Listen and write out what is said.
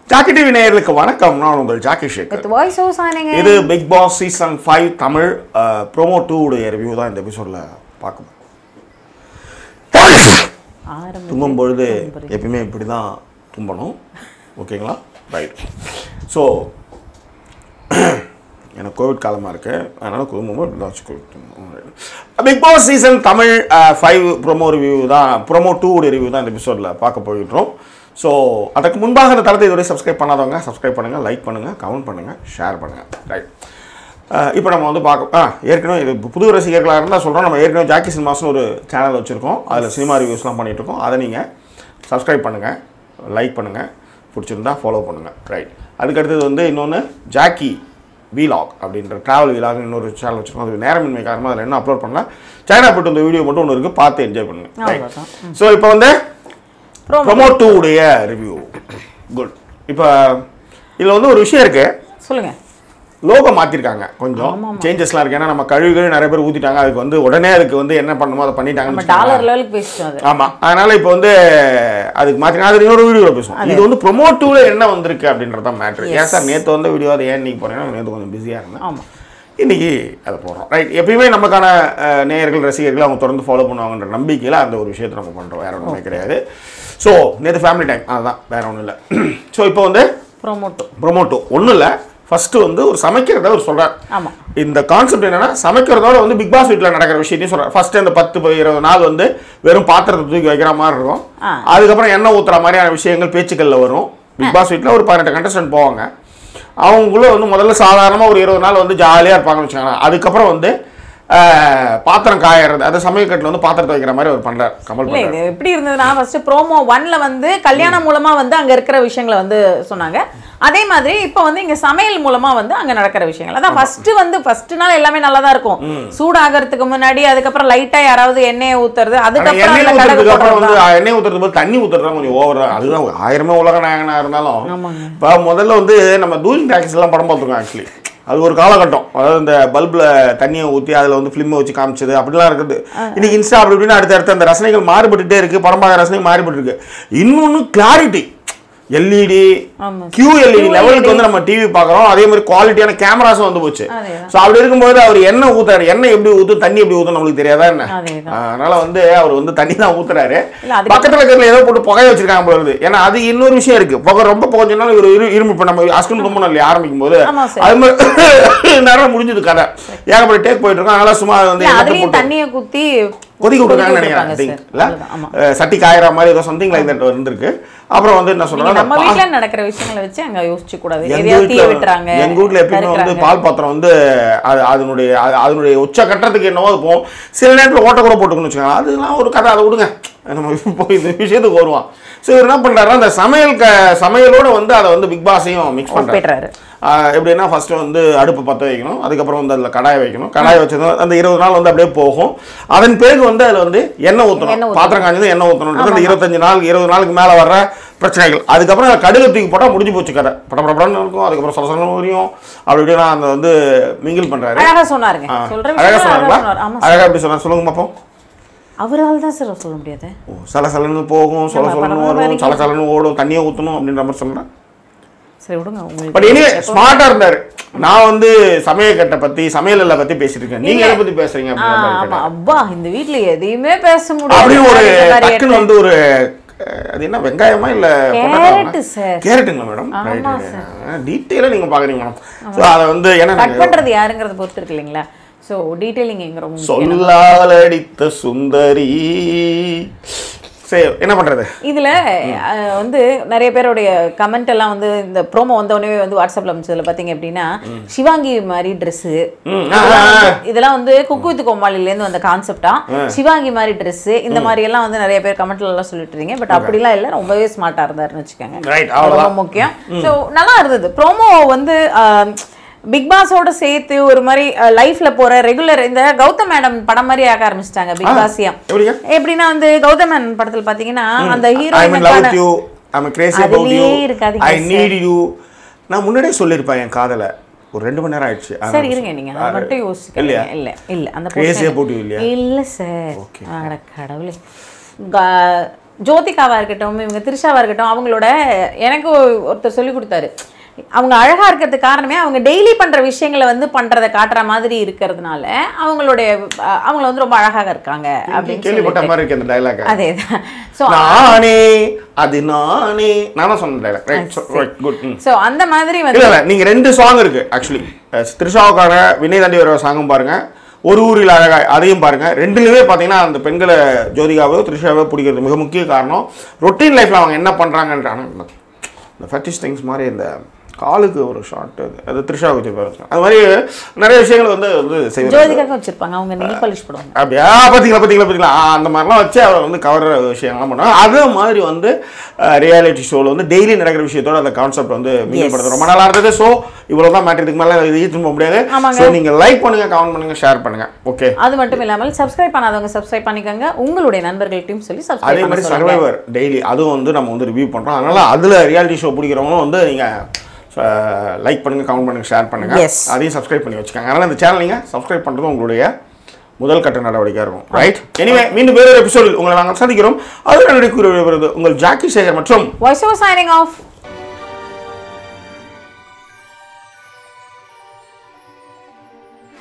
Jackie TV நேயர்களுக்கு வணக்கம் நான் உங்கள் Jackie Sheikh with voice over சாயனங்க இது big boss season five Tamil promo two உடைய ரிவ்யூ தான் இந்த எபிசோடில் பார்க்கணும் ஆரம்பி தும்பும் பொழுது எப்பயுமே இப்படி தான் தும்பணும் ஓகேங்களா ரைட் ஸோ எனக்கு கோவிட் காலமாக இருக்கு அதனால் குடும்பமும் இப்படி தான் வச்சு big boss season Tamil five promo review தான் ப்ரோமோ டூ உடைய ரிவ்யூ தான் இந்த எபிசோடில் பார்க்க போயிட்டுறோம் ஸோ அதுக்கு முன்பாக இந்த தளத்தை இதுவரை சப்ஸ்கிரைப் பண்ணாதவங்க சப்ஸ்கிரைப் பண்ணுங்கள் லைக் பண்ணுங்கள் கமெண்ட் பண்ணுங்கள் ஷேர் பண்ணுங்கள் ரைட் இப்போ நம்ம வந்து பார்க்க ஆ ஏற்கனவே இது புது ரசிகர்களாக இருந்தால் சொல்கிறோம் நம்ம ஏற்கனவே ஜாக்கி சினிமாஸ்னு ஒரு சேனல் வச்சுருக்கோம் அதில் சினிமா ரிவ்யூஸ்லாம் பண்ணிட்டு இருக்கோம் அதை நீங்கள் சப்ஸ்கிரைப் பண்ணுங்கள் லைக் பண்ணுங்கள் பிடிச்சிருந்தா ஃபாலோ பண்ணுங்கள் ரைட் அதுக்கு அடுத்தது வந்து இன்னொன்று ஜாக்கி வீலாக் அப்படின்ற ட்ராவல் வீலாக் இன்னொரு சேனல் வச்சுருக்கோம் அது நேரமின்மை காரணமாக அதில் என்ன அப்லோட் பண்ணல சைனா போட்டு இந்த வீடியோ மட்டும் ஒன்று இருக்குது பார்த்து என்ஜாய் பண்ணுங்கள் ரைட் அவ்வளவுதான். ஸோ இப்போ வந்து Promo. ப்ரொமோ டூ உடைய ரிவ்யூ குட் இப்போ இதில் வந்து ஒரு விஷயம் இருக்குது சொல்லுங்க லோகோ மாற்றிருக்காங்க கொஞ்சம் சேஞ்சஸ்லாம் இருக்கு ஏன்னா நம்ம கழுவிகள் நிறைய பேர் ஊற்றிட்டாங்க அதுக்கு வந்து உடனே அதுக்கு வந்து என்ன பண்ணணுமோ அதை நம்ம பண்ணிட்டாங்கன்னு டாலர் லெவலுக்கு பேசிட்டோம் அது ஆமாம் அதனால இப்போ வந்து அதுக்கு மாற்றி அது இன்னொரு வீடியோவில் பேசுவோம் இது வந்து ப்ரொமோட்டிவ்ல என்ன வந்திருக்கு அப்படின்றத மேட்ரு ஏன் சார் நேற்று வந்த வீடியோ அதை ஏன் இன்னைக்கு போறேன்னா நேற்று கொஞ்சம் பிஸியாக இருந்தேன் ஆமா இன்னைக்கு அதை போடுறோம் ரைட் எப்பயுமே நமக்கான அஹ், நேயர்கள் ரசிகர்கள் அவங்க தொடர்ந்து ஃபாலோ பண்ணுவாங்கன்ற நம்பிக்கையில் அந்த ஒரு விஷயத்தை நம்ம பண்ணுறோம் வேற ஒன்றுமே கிடையாது ஸோ நேற்று ஃபேமிலி டைம் அதுதான் வேற ஒன்றும் இல்லை ஸோ இப்போ வந்து ப்ரோமோட்டோ ப்ரொமோட்டோ ஒன்றும் இல்லை ஃபஸ்ட்டு வந்து ஒரு சமைக்கிறத அவர் சொல்கிறார் ஆமா இந்த கான்செப்ட் என்னன்னா சமைக்கிறதோட வந்து பிக் பாஸ் வீட்டில் நடக்கிற விஷயத்தையும் சொல்கிறேன் ஃபர்ஸ்ட் அந்த பத்து ப- இருபது நாள் வந்து வெறும் பாத்திரத்தை தூக்கி வைக்கிற மாதிரி இருக்கும் ஆ. அதுக்கப்புறம் எண்ணெய் ஊற்றுற மாதிரியான விஷயங்கள் பேச்சுக்கள்ல வரும் பிக் பாஸ் வீட்டில் ஒரு பதினெட்டு கண்டஸ்டன்ட் போவாங்க அவங்களும் வந்து முதல்ல சாதாரணமாக ஒரு இருபது நாள் வந்து ஜாலியாக இருப்பாங்கன்னு வச்சுக்கோங்களேன் அதுக்கப்புறம் வந்து ஆஹ், பாத்திரம் காயறது அது சமையல் வந்து பாத்திரத்தை வைக்கிற மாதிரி அவர் பண்ணுறார் கமல் இல்ல பண்றார். இது எப்படி இருந்ததுன்னா ஃபர்ஸ்ட் ப்ரோமோ ஒன்ல வந்து கல்யாணம் மூலமா வந்து அங்க இருக்கிற விஷயங்களை வந்து சொன்னாங்க அதே மாதிரி இப்போ வந்து இங்க சமையல் மூலமா வந்து அங்க நடக்கிற விஷயங்கள் அதான் ஃபர்ஸ்ட் வந்து ஃபர்ஸ்ட் நாள் எல்லாமே நல்லா தான் இருக்கும் சூடாகிறதுக்கு முன்னாடி அதுக்கப்புறம் லைட்டா யாராவது எண்ணெயை ஊத்துறது ஆனா அதுக்கப்புறம் எண்ணெய் அதுல கடுகு ஊற்றுறதுக்கு அப்புறம் வந்து போடுறது எண்ணெய் ஊற்றுறது போது தண்ணி ஊற்றுறது தான் கொஞ்சம் ஓவர் அதுதான் ஆயிரமே உலக நாயகனா இருந்தாலும் ஆமாங்க. இப்போ முதல்ல வந்து நம்ம தூள் டாக்ஸ் எல்லாம் படம் பார்த்துருக்கோம் ஆக்சுவலி அது ஒரு காலகட்டம் அதாவது இந்த பல்பில் தண்ணியை ஊற்றி அதில் வந்து ஃபிலிமை வச்சு காமிச்சது அப்படிலாம் இருக்குது இன்னைக்கு இன்ஸ்டா அப்படி இப்படின்னு அடுத்த அடுத்த அந்த ரசனைகள் மாறுபட்டுட்டே இருக்கு படம் பார்க்குற ரசனை மாறுபட்டு இருக்கு இன்னொன்று கிளாரிட்டி எல்இடி ஆமா. QLED QLED. லெவலுக்கு வந்து நம்ம டிவி பார்க்குறோம் அதே மாதிரி குவாலிட்டியான கேமராஸும் வந்து போச்சு அதேதான். ஸோ அப்படி இருக்கும்போது அவர் எண்ணெய் ஊத்துறாரு எண்ணெய் எப்படி ஊற்றும் தண்ணி எப்படி ஊற்றும் நம்மளுக்கு தெரியாதா என்ன அதேதான். அதனால வந்து அவர் வந்து தண்ணி தான் ஊத்துறாரு இல்ல, அதுக்கு- பக்கத்துல இருக்கிறதுல ஏதோ போட்டு புகைய வச்சிருக்காங்க போல இருக்குது ஏன்னா அது இன்னொரு விஷயம் இருக்கு புகை ரொம்ப புகை சொன்னாலும் இவர் இரு இரும்பு இப்ப நம்ம அஸ்கன் தும்பணும் இல்லையா ஆரம்பிக்கும் போது ஆமா சார். அது மாதிரி நேரம் முடிஞ்சது கதை ஏகப்பட்ட டேக் போயிட்டு இருக்கோம் அதனால சும்மா வந்து இல்ல, எண்ணெய் அதுலயும் போட்டு தண்ணியை குத்தி கொதிக்க விட்டுருக்காங்கன்னு விட்டுருப்பாங்க நினைக்கிறேன் சார். think, இல்ல அவ்வளவுதான், ஆமா. அஹ் சட்டி காயற மாதிரி ஏதோ சம்திங் லைக் தட் இருந்திருக்கு அப்புறம் வந்து என்ன நீங்க சொல்றாங்க நம்ம வீட்ல நடக்கிற விஷயங்களை வச்சு அங்க யோசிச்சு கூடாது எங்க எதையாவது தீய வீட்ல விட்டுறாங்க எங்க வீட்ல எப்பயுமே வந்து நறுக்குறாங்க. பால் பாத்திரம் வந்து அது அதனுடைய அது- அதனுடைய உச்ச கட்டத்துக்கு என்னவோ அது போகும் சில நேரத்தில் ஓட்ட கூட போட்டுக்கணும்னு வச்சுக்கோங்க அதெல்லாம் ஒரு கதை அதை விடுங்க நம்ம இப்போ இந்த விஷயத்துக்கு வருவோம் ஸோ இவர் என்ன பண்றாரு அந்த சமையல் க சமையலோட வந்து அதை வந்து பிக் பாஸையும் மிக்ஸ் பண்றாரு ஒப்பிடுறாரு ஆஹ் எப்படின்னா ஃபர்ஸ்ட் வந்து அடுப்பு பற்ற வைக்கணும் அதுக்கப்புறம் வந்து அதில் கடாயை வைக்கணும் கடாயை வச்சதும் அந்த இருபது நாள் வந்து அப்படியே போகும் அதன் பிறகு வந்து அதில் வந்து எண்ணெய் எண்ணெய் ஊற்றணும் ஊத்தணும். பாத்திரம் காஞ்சது எண்ணெய் ஊற்றணும் அந்த இருபத்தஞ்சு நாள் இருபது நாளுக்கு மேலே வர்ற பிரச்சனைகள் அதுக்கப்புறம் அதை கடுகு தூக்கி போட்டால் முடிஞ்சு போச்சு கடை பட படப்படன்னு இருக்கும் அதுக்கப்புறம் சொலசலம் வரையும் அப்படி இப்படின்னா அந்த வந்து மிங்கிள் பண்ணுறாரு அழகா சொன்னாருங்க சொல்ற அழகா விஷயம் அழகா சொன்னாங்களா சொன்னார் ஆமா அழகா எப்படி சொன்னார் சொல்லுங்க பார்ப்போம் அவரால் தான் சார் சொல்ல முடியாது ஓ சலசலன்னு போகும் சொல ஆமா, சொலன்னு படம் வரும் வரைக்கும். சலசலன்னு ஓடும் தண்ணியை ஊற்றணும் அப்படின்ற மாதிரி சொல்கிறேன் சரி விடுங்க உங்களுக்கு பட் எனிவே ஸ்மார்ட்டா இருந்தாரு நான் வந்து சமையக்கட்டை பத்தி சமையல்ல பத்தி பேசிட்டு இருக்கேன் நீங்க எதை பத்தி பேசுறீங்க ஆ, அப்படின்ற மாதிரி ஆமா கேட்டேன். அப்பா இந்த வீட்ல எதையுமே பேச முடியாது அப்படியே ஒரு இந்த மாதிரி டக்குன்னு வந்து ஒரு அஹ், அது என்ன வெங்காயமா இல்ல கேரட் சார் கேரட்டுங்களா மேடம் ஆமா டீட்டெயிலாக நீங்க பாக்குறீங்க மேடம் ஸோ அதை வந்து ஏன்னா கட் நாங்க பண்றது யாருங்கிறத பொறுத்து இருக்கு இல்லைங்களா ஸோ டீட்டெயிலிங் எங்க ரொம்ப முக்கியம். சொல்லால் அடித்த சுந்தரி சரி என்ன பண்றது இதுல அஹ், வந்து நிறைய பேருடைய கமெண்ட் எல்லாம் வந்து இந்த ப்ரோமோ வந்த உடனே வந்து வாட்ஸ்அப்ல அமைச்சதுல பாத்தீங்க அப்படின்னா சிவாங்கி மாதிரி Dress ம், ஆ, ஆ, ஆ. இதெல்லாம் வந்து குக்கு வித் கோமாளில இருந்து வந்த கான்செப்டா சிவாங்கி மாதிரி Dress இந்த மாதிரி எல்லாம் வந்து நிறைய பேர் கமெண்ட்ல எல்லாம் சொல்லிட்டு இருக்கீங்க பட் அப்படிலாம் இல்ல ரொம்பவே ஸ்மார்ட்டா இருந்தாருன்னு வச்சுக்கோங்க ரைட் அது அவ்வளோதான் ரொம்ப முக்கியம் ஸோ நல்லா இருந்தது ப்ரோமோ வந்து பிக் பாஸோட சேர்த்து ஒரு மாதிரி லைஃப்ல போற ரெகுலர் இந்த கௌதம் மேடம் படம் மாதிரி ஆக்க ஆரம்பிச்சிட்டாங்க பிக் பாஸியம் எப்படிங்க எப்படின்னா வந்து கௌதம் மேனன் படத்துல பாத்தீங்கன்னா அந்த ஐ மீன் லவ் ஹீரோயினுக்கான you I crazy about you அதுலயே இருக்காதீங்க ஐ நீட் யூ நான் முன்னாடியே சொல்லியிருப்பேன் என் காதலை ஒரு ரெண்டு மணி நேரம் ஆயிடுச்சு சார் அதனால இருங்க நீங்க அதை மட்டும் யோசிக்க இல்லையா? இல்ல இல்ல அந்த Crazy portion- about you இல்லையா? இல்ல சார் Okay. அட கடவுளே க- ஜோதிகாவா இருக்கட்டும் இவங்க திரிஷாவா இருக்கட்டும் அவங்களோட எனக்கு ஒ- ஒருத்தர் சொல்லி கொடுத்தாரு அவங்க அழகா இருக்கிறதுக்கு காரணமே அவங்க டெய்லி பண்ற விஷயங்களை வந்து பண்றதை காட்டுற மாதிரி இருக்கிறதுனால அவங்களுடைய அஹ், அவங்க வந்து ரொம்ப அழகாக இருக்காங்க அப்படின்னு கேள்விப்பட்ட சொல்லிட்டு மாதிரி இருக்கு அந்த டைலாக் அதேதான் ஸோ நானே அது நானே நான் தான் சொன்ன டைலாக் ரைட் குட் ஸோ அந்த மாதிரி இல்ல வந்து இல்ல நீங்க ரெண்டு சாங் இருக்கு ஆக்சுவலி திருஷாவுக்கான வினய் தாண்டி வர சாங்கும் பாருங்க ஒரு ஊரில் அழகாய் அதையும் பாருங்க ரெண்டுலயுமே பாத்தீங்கன்னா அந்த பெண்களை ஜோதிகாவோ த்ரிஷாவோ பிடிக்கிறது மிக முக்கிய காரணம் ரொட்டீன் லைஃப்ல அவங்க என்ன பண்றாங்கன்ற ஆனா இந்த- இந்த ஃபட்டிஷ் திங்ஸ் மாதிரி இந்த காலுக்கு ஒரு ஷார்ட் அது அது த்ரிஷா வச்சிருப்பாரு அது மாதிரி நிறைய விஷயங்கள் வந்து வந்து செய்வாங்க ஜோதிகாக்கு வச்சிருப்பாங்க அவங்க நெல் பாலிஷ் போடுவாங்க அப்படியா பார்த்தீங்களா பார்த்தீங்களா பார்த்தீங்களா ஆ, அந்த மாதிரிலாம் வச்சு அவரை வந்து கவர்ற விஷயங்கள்லாம் பண்ணுவாங்க அதே மாதிரி வந்து ரியாலிட்டி ஷோவில் வந்து டெய்லி நடக்கிற விஷயத்தோட அந்த கான்செப்ட் வந்து மீன் பண்ணுறது ரொம்ப நல்லா இருந்தது ஸோ இவ்வளோ தான் மேட்ரு இதுக்கு மேலே இது ஈர்த்து போக முடியாது ஆமாங்க. ஸோ நீங்கள் லைக் பண்ணுங்க கமெண்ட் பண்ணுங்க ஷேர் பண்ணுங்க ஓகே அது மட்டும் இல்லாமல் சப்ஸ்கிரைப் பண்ணாதவங்க சப்ஸ்கிரைப் பண்ணிக்கோங்க உங்களுடைய நண்பர்கள்ட்டையும் சொல்லி அதே சப்ஸ்கிரைப் பண்ண மாதிரி சொல்லுங்க சர்வைவர் டெய்லி அதுவும் வந்து நம்ம வந்து ரிவ்யூ பண்ணுறோம் அதனால அதில் ரியாலிட்டி ஷோ பிடிக்கிறவங்களும் வந்து நீங்கள் லைக் பண்ணுங்க கமெண்ட் பண்ணுங்க ஷேர் பண்ணுங்க Yes. அதையும் சப்ஸ்கிரைப் பண்ணி வச்சுக்கோங்க அதனால இந்த சேனல் நீங்கள் சப்ஸ்கிரைப் பண்ணுறது உங்களுடைய முதல் கட்ட நடவடிக்கையாக இருக்கும் ரைட் எனிவே மீண்டும் வேறொரு எபிசோடில் உங்களை நாங்கள் சந்திக்கிறோம் அது என்னுடைய கூறிய உங்கள் ஜாக்கி சேகர் மற்றும் வாய்ஸ் ஓவர் சைனிங் ஆஃப்